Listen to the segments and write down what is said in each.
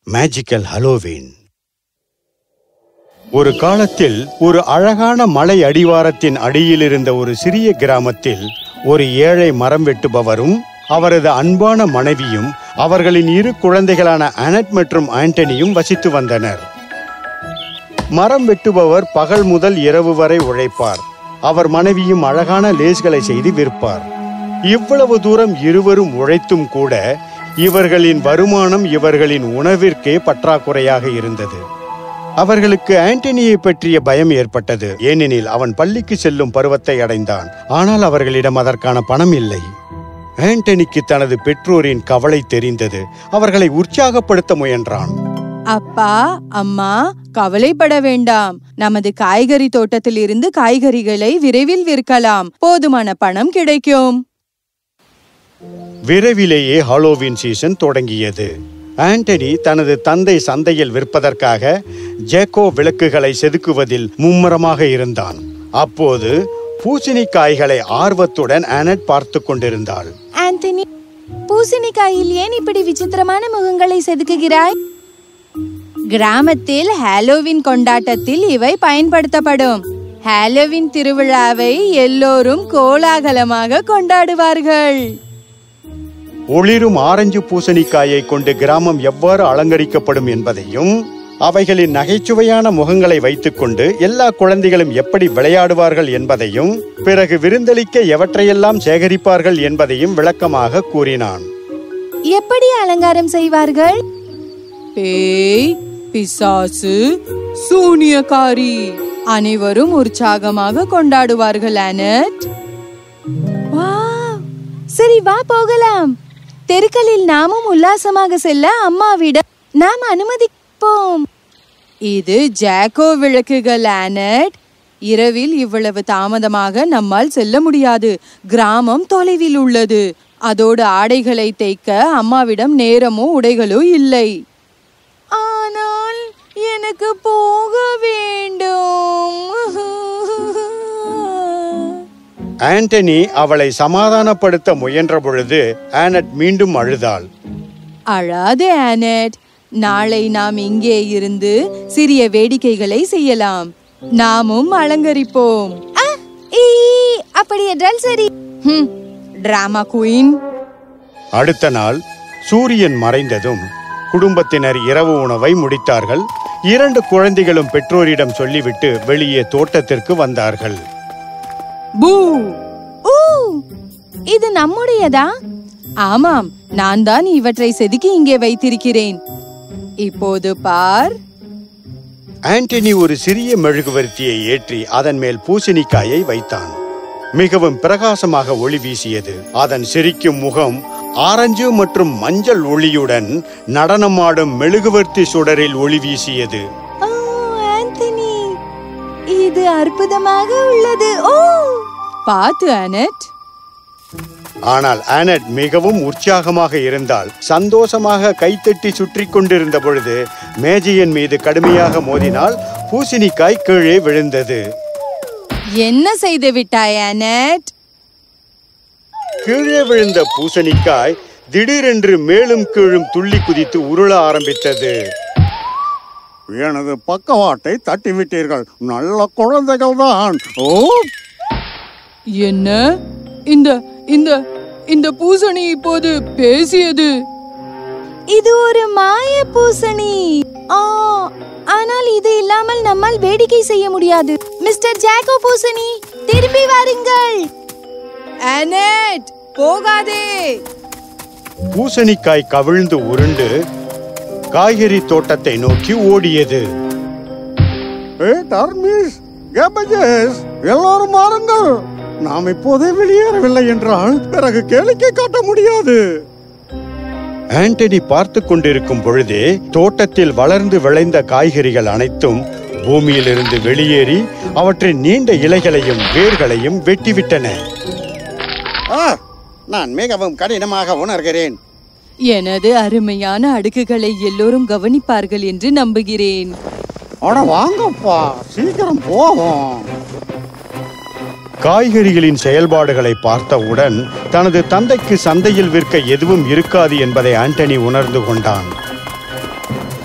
Magical Halloween ஒரு காலத்தில் ஒரு அழகான மலை அடிவாரத்தின் அடியில் இருந்த ஒரு சிறிய கிராமத்தில் ஒரு ஏழை மரம் வெட்டுபவரும் அவரது அன்பான மனைவியும் அவர்களின் இரு குழந்தைகளான அனட் மற்றும் ஆண்டனியும் வசித்து வந்தனர் மரம் வெட்டுபவர் பகல் முதல் இரவு வரை உழைப்பார் அவர் மனைவியும் அழகான லேஸ்களை செய்து விற்பார் இவ்வளவு தூரம் இருவரும் உழைத்தும் கூட இவர்களின் வருமானம் இவர்களின் உணவிற்கே பற்றாக்குறையாக இருந்தது அவர்களுக்கு ஆண்டனியை பற்றிய பயம் ஏற்பட்டது ஏனெனில் அவன் பள்ளிக்கு செல்லும் பருவத்தை அடைந்தான் ஆனால் அவர்களிடம் அதற்கான பணம் இல்லை ஆண்டனிக்கு தனது பெற்றோரின் கவலை தெரிந்தது அவர்களை உற்சாகப்படுத்த முயன்றான் அப்பா அம்மா கவலைப்பட வேண்டாம் நமது காய்கறி தோட்டத்தில் இருந்து காய்கறிகளை விரைவில் விற்கலாம் போதுமான பணம் கிடைக்கும் விரைவிலேயே ஹாலோவின் சீசன் தொடங்கியது ஆண்டனி தனது தந்தை சந்தையில் விற்பதற்காக ஜேக்கோ விளக்குகளை செதுக்குவதில் மும்முரமாக இருந்தான் அப்போது பூசணிக்காய்களை ஆர்வத்துடன் ஆனட் பார்த்து கொண்டிருந்தாள் ஆண்டனி பூசணிக்காயில் ஏன் இப்படி விசித்திரமான முகங்களை செதுக்குகிறாய் கிராமத்தில் ஹாலோவின் கொண்டாட்டத்தில் இவை பயன்படுத்தப்படும் ஹாலோவின் திருவிழாவை எல்லோரும் கோலாகலமாக கொண்டாடுவார்கள் ஒளிரும் ஆரஞ்சு பூசணிக்காயை கொண்டு கிராமம் எவ்வாறு அலங்கரிக்கப்படும் என்பதையும் அவைகளின் நகைச்சுவையான முகங்களை வைத்துக்கொண்டு எல்லா குழந்தைகளும் எப்படி விளையாடுவார்கள் என்பதையும் பிறகு விருந்தளிக்க எவற்றையெல்லாம் சேகரிப்பார்கள் என்பதையும் விளக்கமாக கூறினான் எப்படி அலங்காரம் செய்வார்கள் பேய் பிசாசு சூனியக்காரி அனைவரும் உற்சாகமாக கொண்டாடுவார்கள் அனட் சரி வா போகலாம் தெருக்களில் நாமும் உல்லாசமாக செல்ல அம்மாவிடம் நாம் அனுமதிப்போம் இது ஜாக்கோ விளக்குகள் ஆனட் இரவில் இவ்வளவு தாமதமாக நம்மால் செல்ல முடியாது கிராமம் தொலைவில் உள்ளது அதோடு ஆடைகளை தைக்க அம்மாவிடம் நேரமோ உடைகளோ இல்லை ஆனால் எனக்கு போக வேண்டும் ஆண்டனி அவளை சமாதானப்படுத்த முயன்ற பொழுது ஆனட் மீண்டும் அழுதாள் அழாதே ஆனட் நாளை நாம் இங்கே இருந்து சிறிய வேடிக்கைகளை செய்யலாம் நாமும் அலங்கரிப்போம் அப்படி என்றால் சரி டிராமா குயின் அடுத்த நாள் சூரியன் மறைந்ததும் குடும்பத்தினர் இரவு உணவை முடித்தார்கள் இரண்டு குழந்தைகளும் பெற்றோரிடம் சொல்லிவிட்டு வெளியே தோட்டத்திற்கு வந்தார்கள் பூ ஊ இது நம்முடையதா ஆமாம் நான் தான் இவற்றை செதுக்கி இங்கே வைத்திருக்கிறேன் இப்போது பார் ஆண்டனி ஒரு சிறிய மெழுகுவர்த்தியை ஏற்றி அதன் மேல் பூசணிக்காயை வைத்தான் மிகவும் பிரகாசமாக ஒளி வீசியது அதன் சிரிக்கும் முகம் ஆரஞ்சு மற்றும் மஞ்சள் ஒளியுடன் நடனமாடும் மெழுகுவர்த்தி சுடரில் ஒளி வீசியது ஓ ஆந்தனி இது அற்புதமாக உள்ளது ஓ பாத்து அனட் ஆனால் ஆனட் மிகவும் உற்சாகமாக இருந்தால் சந்தோஷமாக கைத்தட்டி சுற்றி கொண்டிருந்த பொழுது மேஜையின் மீது கடுமையாக மோதினால் பூசணிக்காய் கீழே விழுந்தது என்ன செய்து விட்டாய் அனட் கீழே விழுந்த பூசணிக்காய் திடீரென்று மேலும் கீழும் துள்ளி குதித்து உருள ஆரம்பித்தது எனது பக்கவாட்டை தட்டிவிட்டீர்கள் நல்ல குழந்தைகள் தான் ஓ என்ன இந்த இந்த இந்த பூசணி இப்போது பேசியது இது ஒரு மாய பூசணி ஆ ஆனால் இது இல்லாமல் நம்மால் வேடிக்கை செய்ய முடியாது மிஸ்டர் ஜாக்கோ பூசணி திரும்பி வாருங்கள் அனட் போகாதே பூசணிக்காய் கவிழ்ந்து உருண்டு காய்கறி தோட்டத்தை நோக்கி ஓடியது ஏ டர்மிஸ் கேபேஜஸ் எல்லோரும் மாறுங்கள் நாம் இப்போதே வெளியேறவில்லை என்றால் பிறகு கேளிக்கை காட்ட முடியாது ஆண்டனி பார்த்து கொண்டிருக்கும் பொழுதே தோட்டத்தில் வளர்ந்து விளைந்த காய்கறிகள் அனைத்தும் பூமியிலிருந்து வெளியேறி அவற்றின் நீண்ட இலைகளையும் வேர்களையும் வெட்டிவிட்டன ஆ, நான் மிகவும் கடினமாக உணர்கிறேன் எனது அருமையான அடுக்குகளை எல்லோரும் கவனிப்பார்கள் என்று நம்புகிறேன் அட வாங்கப்பா சீக்கிரம் போவோம் காய்கறிகளின் செயல்பாடுகளை பார்த்தவுடன் தனது தந்தைக்கு சந்தையில் விற்க எதுவும் இருக்காது என்பதை ஆண்டனி உணர்ந்து கொண்டான்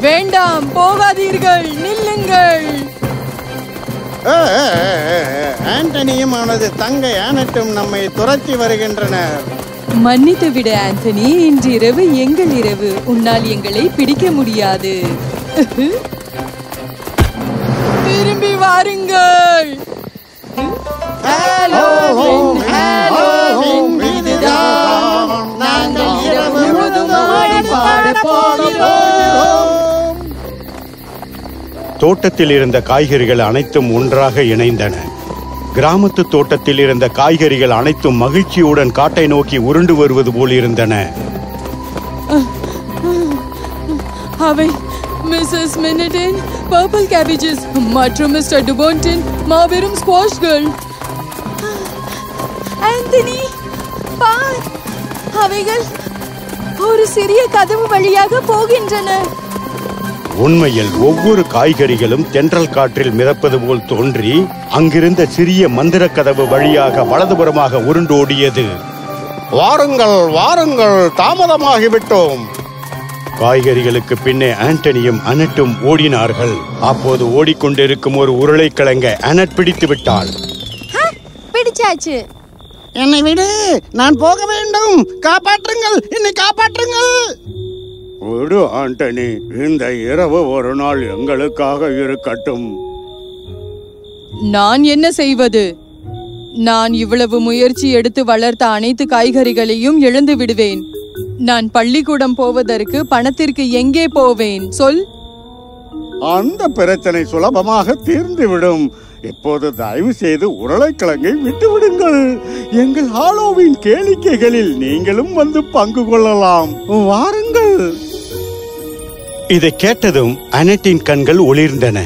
வேண்டாம் போகாதீர்கள் நில்லுங்கள் ஏ, ஏ, ஏ, ஏ, ஏ, ஆண்டனியும் அவனது தங்கை ஆனட்டும் நம்மை துரத்தி வருகின்றனர் மன்னித்து விடு ஆண்டனி இன்று இரவு எங்கள் இரவு உன்னால் எங்களை பிடிக்க முடியாது திரும்பி வாருங்கள் ஹாலோவின், ஹாலோவின், இதுதான் நாங்கள் இரவு முழுதும் ஆடி பாடப் போகிறோம். தோட்டத்தில் இருந்த காய்கறிகள் அனைத்தும் ஒன்றாக இணைந்தன கிராமத்து தோட்டத்தில் இருந்த காய்கறிகள் அனைத்தும் மகிழ்ச்சியுடன் காட்டை நோக்கி உருண்டு வருவது போல் இருந்தன அவை மிஸ்ஸஸ் மினிட்டின் பர்பிள் கேபேஜஸ் மற்றும் மிஸ்டர் டுபோன்டின் மாபெரும் ஸ்குவாஷ்கள் ஆந்தனி பார் அவைகள் ஒரு சிறிய கதவு வழியாக போகின்றன உண்மையில் ஒவ்வொரு காய்கறிகளும் தென்றல் காற்றில் மிதப்பது போல் தோன்றி அங்கிருந்த சிறிய மந்திர கதவு வழியாக வலதுபுறமாக உருண்டோடியது வாருங்கள் வாருங்கள் தாமதமாகிவிட்டோம் காய்கறிகளுக்கு பின்னே ஆண்டனியும் அனட்டும் ஓடினார்கள் அப்போது ஓடிக்கொண்டிருக்கும் ஒரு உருளைக்கிழங்க அனட் பிடித்து விட்டாள் பிடிச்சாச்சு என்னை விடு நான் போக வேண்டும் காப்பாற்றுங்கள் என்னை காப்பாற்றுங்கள் விடு ஆண்டனி இந்த இரவு ஒரு நாள் எங்களுக்காக இருக்கட்டும் நான் என்ன செய்வது நான் இவ்வளவு முயற்சி எடுத்து வளர்த்த அனைத்து காய்கறிகளையும் இழந்து விடுவேன் நான் பள்ளிக்கூடம் போவதற்கு பணத்திற்கு எங்கே போவேன் சொல் அந்த பிரச்சனை சுலபமாக தீர்ந்துவிடும் இப்போது தயவு செய்து உருளைக்கிழங்கை விட்டு விடுங்கள் எங்கள் ஹாலோவின் கேளிக்கைகளில் நீங்களும் வந்து பங்கு கொள்ளலாம் வாருங்கள் இதை கேட்டதும் அனட்டின் கண்கள் ஒளிர்ந்தன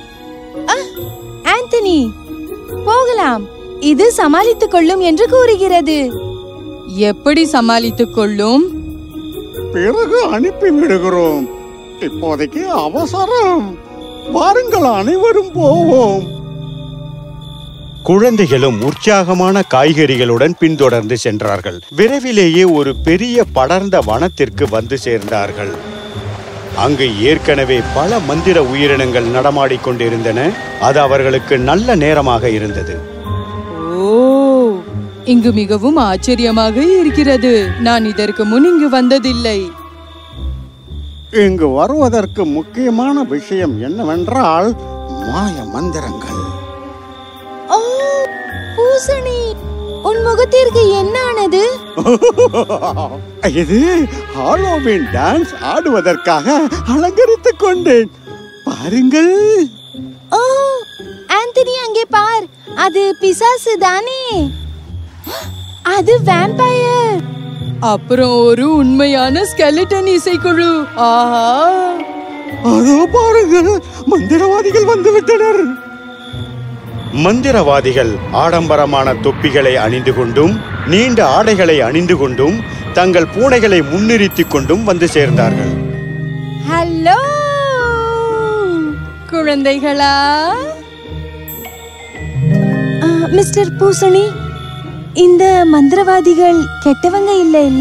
ஆந்தனி போகலாம் இது சமாளித்துக் கொள்ளும் என்று கூறுகிறது எப்படி சமாளித்துக் கொள்ளும் பிறகு அனுப்பி விடுகிறோம் இப்போதைக்கு அவசரம் வாருங்கள் அனைவரும் போவோம் குழந்தைகளும் உற்சாகமான காய்கறிகளுடன் பின்தொடர்ந்து சென்றார்கள் விரைவிலேயே ஒரு பெரிய படர்ந்த வனத்திற்கு வந்து சேர்ந்தார்கள் அங்கு ஏற்கனவே பல மந்திர உயிரினங்கள் நடமாடிக் கொண்டிருந்தன அது அவர்களுக்கு நல்ல நேரமாக இருந்தது ஓ இங்கு மிகவும் ஆச்சரியமாக இருக்கிறது நான் இதற்கு முன் இங்கு வந்ததில்லை இங்கு வருவதற்கு முக்கியமான விஷயம் என்னவென்றால் மாய மந்திரங்கள் ஓ பூசணி உன் முகத்திற்கு என்ன ஆனது இது ஹாலோவின் டான்ஸ் ஆடுவதற்காக அலங்கரித்துக் கொண்டேன் பாருங்கள் ஓ ஆந்தனி அங்கே பார் அது பிசாசு தானே அது வேம்பயர் அப்புறம் ஒரு உண்மையான ஸ்கெலிட்டன் இசைக்குழு ஆஹா அதோ பாருங்கள் மந்திரவாதிகள் வந்து விட்டனர் மந்திரவாதிகள் ஆடம்பரமான தொப்பிகளை அணிந்து கொண்டும் நீண்ட ஆடைகளை அணிந்து கொண்டும் தங்கள் பூனைகளை முன்னிறுத்திக் கொண்டும் வந்து சேர்ந்தார்கள் ஹலோ குழந்தைகளா மிஸ்டர் பூசணி இந்த மந்திரவாதிகள் கெட்டவங்க இல்ல இல்ல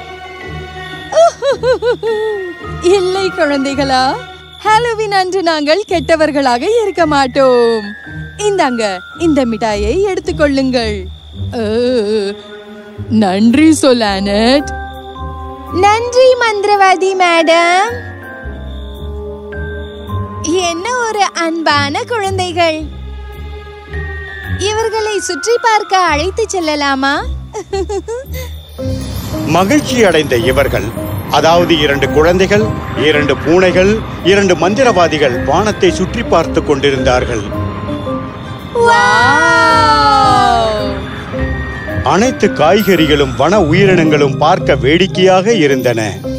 இல்லை குழந்தைகளா ஹாலோவின் அன்று நாங்கள் கெட்டவர்களாக இருக்க மாட்டோம் இந்தாங்க இந்த மிட்டாயை எடுத்துக்கொள்ளுங்கள் அஹ், நன்றி சொல்லானட் நன்றி மந்திரவாதி மேடம் என்ன ஒரு அன்பான குழந்தைகள் இவர்களை சுற்றி பார்க்க அழைத்து செல்லலாமா மகிழ்ச்சி அடைந்த இவர்கள் அதாவது இரண்டு குழந்தைகள் இரண்டு பூனைகள் இரண்டு மந்திரவாதிகள் வானத்தை சுற்றி பார்த்து கொண்டிருந்தார்கள் வாவ்! அனைத்து காய்கறிகளும் வன உயிரினங்களும் பார்க்க வேடிக்கையாக இருந்தன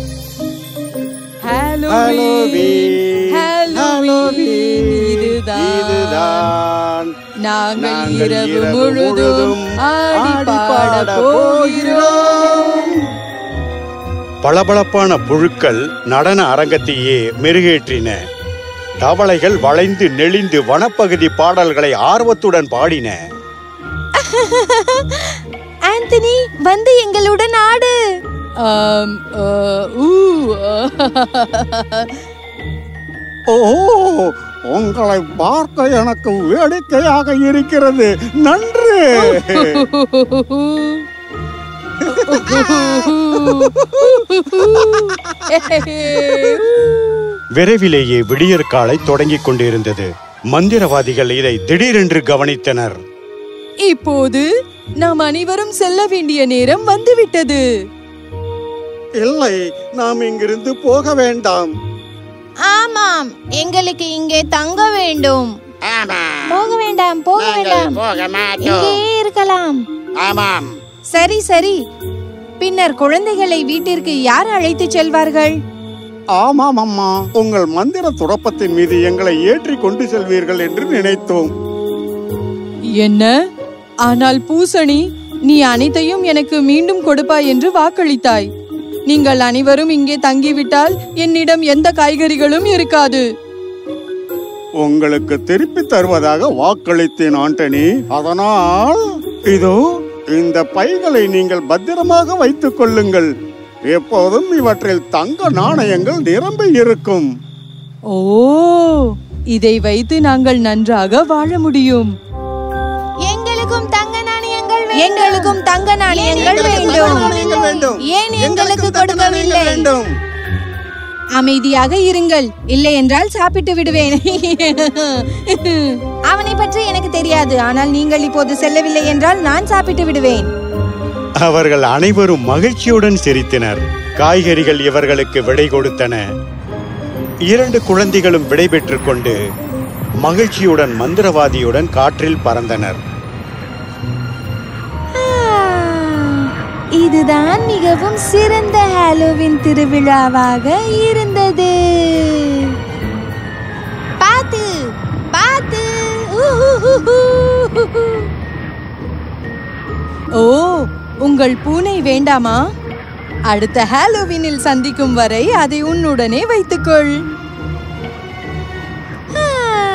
ஹாலோவீன், ஹாலோவீன், இதுதான். இதுதான் நாங்கள் நாங்கள் இரவு இரவு முழுதும் முழுதும் ஆடி ஆடி பாட பாட போகிறோம் பளபளப்பான புழுக்கள் நடன அரங்கத்தையே மெருகேற்றின தவளைகள் வளைந்து நெளிந்து வனப்பகுதி பாடல்களை ஆர்வத்துடன் பாடின ஆந்தனி வந்து எங்களுடன் ஆடு ஓ உங்களை பார்க்க எனக்கு வேடிக்கையாக இருக்கிறது நன்று விரைவிலேயே விடியற்காலை தொடங்கிக் கொண்டிருந்தது மந்திரவாதிகள் இதை திடீரென்று கவனித்தனர் இப்போது நாம் அனைவரும் செல்ல வேண்டிய நேரம் வந்துவிட்டது இல்லை நாம் இங்கிருந்து போக வேண்டாம் ஆமாம் எங்களுக்கு இங்கே தங்க வேண்டும் ஆமாம் போக வேண்டாம் போக நாங்கள் வேண்டாம் போக மாட்டோம் இங்கேயே இருக்கலாம் ஆமாம் சரி சரி பின்னர் குழந்தைகளை வீட்டிற்கு யார் அழைத்துச் செல்வார்கள் ஆமாம் அம்மா உங்கள் மந்திர துடப்பத்தின் மீது எங்களை ஏற்றி கொண்டு செல்வீர்கள் என்று நினைத்தோம் என்ன ஆனால் பூசணி நீ அனைத்தையும் எனக்கு மீண்டும் கொடுப்பாய் என்று வாக்களித்தாய் நீங்கள் அனைவரும் இங்கே தங்கிவிட்டால் என்னிடம் எந்த காய்கறிகளும் இருக்காது உங்களுக்கு திருப்பி தருவதாக வாக்களித்தேன் ஆண்டனி அதனால் இதோ இந்த பைகளை நீங்கள் பத்திரமாக வைத்துக் கொள்ளுங்கள் எப்போதும் இவற்றில் தங்க நாணயங்கள் நிரம்பி இருக்கும் ஓ இதை வைத்து நாங்கள் நன்றாக வாழ முடியும் எங்களுக்கும் தங்க நாணயங்கள் எங்களுக்கும் தங்க நாணயங்கள் எங்களுக்கு தங்க நாணயங்கள் வேண்டும். வேண்டும் ஏன் எங்களுக்கு எங்களுக்கு தங்க நாணயங்கள் கொடுக்கவில்லை வேண்டும் அமைதியாக இருங்கள் இல்லை என்றால் சாப்பிட்டு விடுவேன் அவனை பற்றி எனக்கு தெரியாது ஆனால் நீங்கள் இப்போது செல்லவில்லை என்றால் நான் சாப்பிட்டு விடுவேன் அவர்கள் அனைவரும் மகிழ்ச்சியுடன் சிரித்தனர் காய்கறிகள் இவர்களுக்கு விடை கொடுத்தன இரண்டு குழந்தைகளும் விடை பெற்றுக் கொண்டு மகிழ்ச்சியுடன் மந்திரவாதியுடன் காற்றில் பறந்தனர் இதுதான் மிகவும் சிறந்த ஹாலோவின் திருவிழாவாக இருந்தது பாத்து பாத்து ஊஹுஹுஹு. ஓ உங்கள் பூனை வேண்டாமா அடுத்த ஹாலோவினில் சந்திக்கும் வரை அதை உன்னுடனே வைத்துக்கொள் ஆ.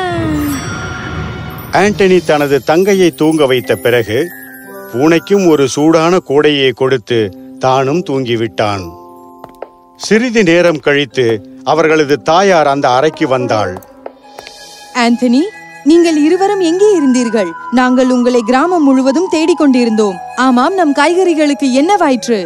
ஆண்டனி தனது தங்கையை தூங்க வைத்த பிறகு பூனைக்கும் ஒரு சூடான கூடையை கொடுத்து தானும் தூங்கிவிட்டான் சிறிது நேரம் கழித்து அவர்களது தாயார் அந்த அறைக்கு வந்தாள் ஆந்தனி நீங்கள் இருவரும் எங்கே இருந்தீர்கள் நாங்கள் உங்களை கிராமம் முழுவதும் தேடிக் கொண்டிருந்தோம் ஆமாம் நம் காய்கறிகளுக்கு என்னவாயிற்று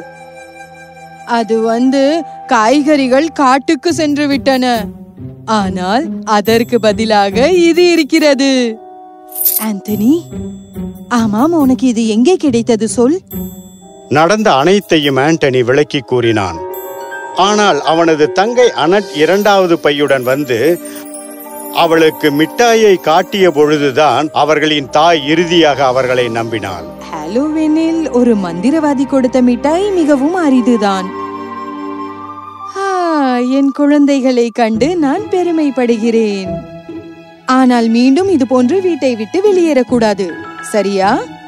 அது வந்து காய்கறிகள் காட்டுக்கு சென்று விட்டன ஆனால் அதற்கு பதிலாக இது இருக்கிறது ஆந்தனி ஆமாம் உனக்கு இது எங்கே கிடைத்தது சொல் நடந்த அனைத்தையும் ஆண்டனி விளக்கி கூறினான் ஆனால் அவனது தங்கை அனட் இரண்டாவது பையுடன் வந்து அவளுக்கு மிட்டாயை காட்டிய பொழுதுதான் அவர்களின் தாய் இறுதியாக அவர்களை நம்பினாள் ஹாலோவீனில் ஒரு மந்திரவாதி கொடுத்த மிட்டாய் மிகவும் அரிதுதான் ஆ, என் குழந்தைகளை கண்டு நான் பெருமைப்படுகிறேன் ஆனால் மீண்டும் இது போன்று வீட்டை விட்டு வெளியேறக்கூடாது சரியா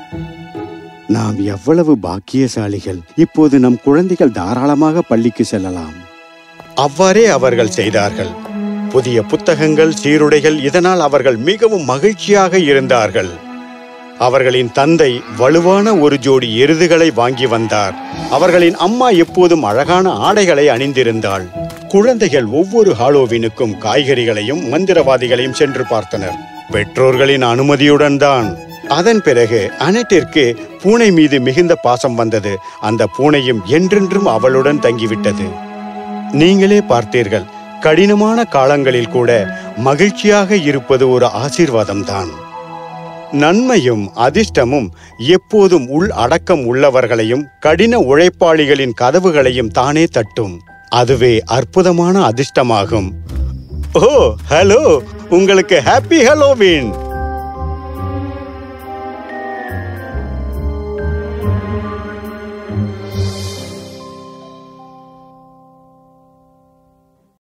நாம் எவ்வளவு பாக்கியசாலிகள் இப்போது நம் குழந்தைகள் தாராளமாக பள்ளிக்கு செல்லலாம் அவ்வாறே அவர்கள் செய்தார்கள் புதிய புத்தகங்கள் சீருடைகள் இதனால் அவர்கள் மிகவும் மகிழ்ச்சியாக இருந்தார்கள் அவர்களின் தந்தை வலுவான ஒரு ஜோடி எருதுகளை வாங்கி வந்தார் அவர்களின் அம்மா எப்போதும் அழகான ஆடைகளை அணிந்திருந்தாள் குழந்தைகள் ஒவ்வொரு ஹாலோவினுக்கும் காய்கறிகளையும் மந்திரவாதிகளையும் சென்று பார்த்தனர் பெற்றோர்களின் அனுமதியுடன் தான் அதன் பிறகு அனட்டிற்கு பூனை மீது மிகுந்த பாசம் வந்தது அந்த பூனையும் என்றென்றும் அவளுடன் தங்கிவிட்டது நீங்களே பார்த்தீர்கள் கடினமான காலங்களில் கூட மகிழ்ச்சியாக இருப்பது ஒரு ஆசீர்வாதம்தான் நன்மையும் அதிர்ஷ்டமும் எப்போதும் உள் அடக்கம் உள்ளவர்களையும் கடின உழைப்பாளிகளின் கதவுகளையும் தானே தட்டும் அதுவே அற்புதமான அதிர்ஷ்டமாகும் ஓ ஹலோ உங்களுக்கு ஹாப்பி ஹலோவின்